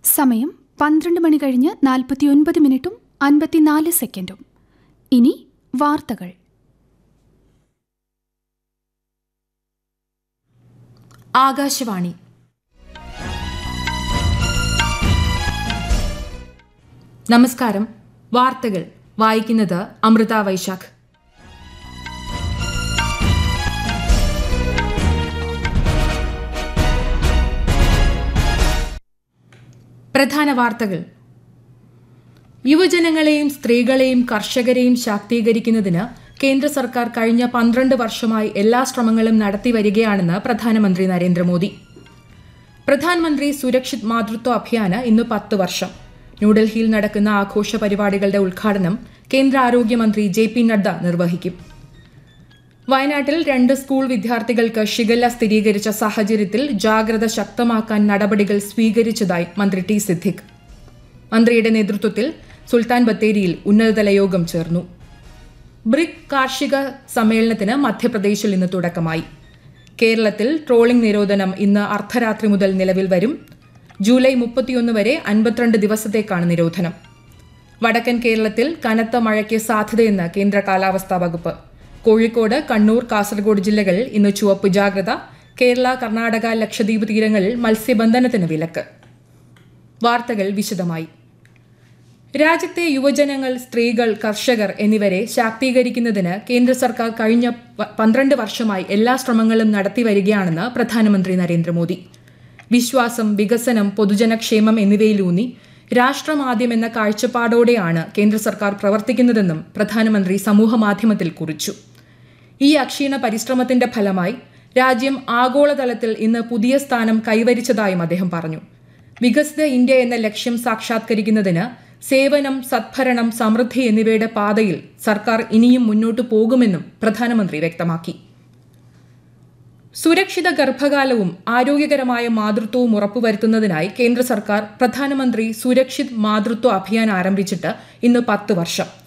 സമയം പന്ത്രണ്ട് മണി കഴിഞ്ഞ് നാൽപ്പത്തിയൊൻപത് മിനിറ്റും അൻപത്തിനാല് സെക്കൻഡും ഇനി വാർത്തകൾ ആകാശവാണി നമസ്കാരം വാർത്തകൾ വായിക്കുന്നത് അമൃത വൈശാഖ് പ്രധാന വാർത്തകൾ യുവജനങ്ങളെയും സ്ത്രീകളെയും കർഷകരെയും ശാക്തീകരിക്കുന്നതിന് കേന്ദ്ര സർക്കാർ കഴിഞ്ഞ പന്ത്രണ്ട് വർഷമായി എല്ലാ ശ്രമങ്ങളും നടത്തി വരികയാണെന്ന് പ്രധാനമന്ത്രി നരേന്ദ്രമോദി പ്രധാനമന്ത്രി സുരക്ഷിത് മാതൃത്വ അഭിയാന് ഇന്ന് പത്ത് വർഷം ന്യൂഡൽഹിയിൽ നടക്കുന്ന ആഘോഷ പരിപാടികളുടെ ഉദ്ഘാടനം കേന്ദ്ര ആരോഗ്യമന്ത്രി ജെ പി നഡ്ഡ നിർവഹിക്കും വയനാട്ടിൽ രണ്ട് സ്കൂൾ വിദ്യാർത്ഥികൾക്ക് ഷിഗല്ല സ്ഥിരീകരിച്ച സാഹചര്യത്തിൽ ജാഗ്രത ശക്തമാക്കാൻ നടപടികൾ സ്വീകരിച്ചതായി മന്ത്രി ടി സിദ്ദിഖ് മന്ത്രിയുടെ നേതൃത്വത്തിൽ സുൽത്താൻ ബത്തേരിയിൽ ഉന്നതതല യോഗം ചേർന്നു ബ്രിക് കാർഷിക സമ്മേളനത്തിന് മധ്യപ്രദേശിൽ ഇന്ന് തുടക്കമായി കേരളത്തിൽ ട്രോളിംഗ് നിരോധനം ഇന്ന് അർദ്ധരാത്രി മുതൽ നിലവിൽ വരും ജൂലൈ മുപ്പത്തിയൊന്ന് വരെ അൻപത്തിരണ്ട് ദിവസത്തേക്കാണ് നിരോധനം വടക്കൻ കേരളത്തിൽ കനത്ത മഴയ്ക്ക് സാധ്യതയെന്ന് കേന്ദ്ര കാലാവസ്ഥാ വകുപ്പ് കോഴിക്കോട് കണ്ണൂർ കാസർഗോഡ് ജില്ലകളിൽ ഇന്ന് ചുവപ്പ് ജാഗ്രത കേരള കർണാടക ലക്ഷദ്വീപ് തീരങ്ങളിൽ മത്സ്യബന്ധനത്തിന് വിലക്ക് വാർത്തകൾ വിശദമായി രാജ്യത്തെ യുവജനങ്ങൾ സ്ത്രീകൾ കർഷകർ എന്നിവരെ ശാക്തീകരിക്കുന്നതിന് കേന്ദ്ര സർക്കാർ കഴിഞ്ഞ പ- പന്ത്രണ്ട് വർഷമായി എല്ലാ ശ്രമങ്ങളും നടത്തി വരികയാണെന്ന് പ്രധാനമന്ത്രി നരേന്ദ്രമോദി വിശ്വാസം വികസനം പൊതുജനക്ഷേമം എന്നിവയിലൂന്നി രാഷ്ട്രമാദ്യം എന്ന കാഴ്ചപ്പാടോടെയാണ് കേന്ദ്ര സർക്കാർ പ്രവർത്തിക്കുന്നതെന്നും പ്രധാനമന്ത്രി സമൂഹമാധ്യമത്തിൽ കുറിച്ചു ഈ അക്ഷീണ പരിശ്രമത്തിന്റെ ഫലമായി രാജ്യം ആഗോളതലത്തിൽ ഇന്ന് പുതിയ സ്ഥാനം കൈവരിച്ചതായും അദ്ദേഹം പറഞ്ഞു വികസിത ഇന്ത്യ എന്ന ലക്ഷ്യം സാക്ഷാത്കരിക്കുന്നതിന് സേവനം സദ്ഭരണം സമൃദ്ധി എന്നിവയുടെ പാതയിൽ സർക്കാർ ഇനിയും മുന്നോട്ടു പോകുമെന്നും പ്രധാനമന്ത്രി വ്യക്തമാക്കി സുരക്ഷിത ഗർഭകാലവും ആരോഗ്യകരമായ മാതൃത്വവും ഉറപ്പുവരുത്തുന്നതിനായി കേന്ദ്ര സർക്കാർ പ്രധാനമന്ത്രി സുരക്ഷിത് മാതൃത്വ അഭിയാൻ ആരംഭിച്ചിട്ട് ഇന്ന് പത്ത് വർഷം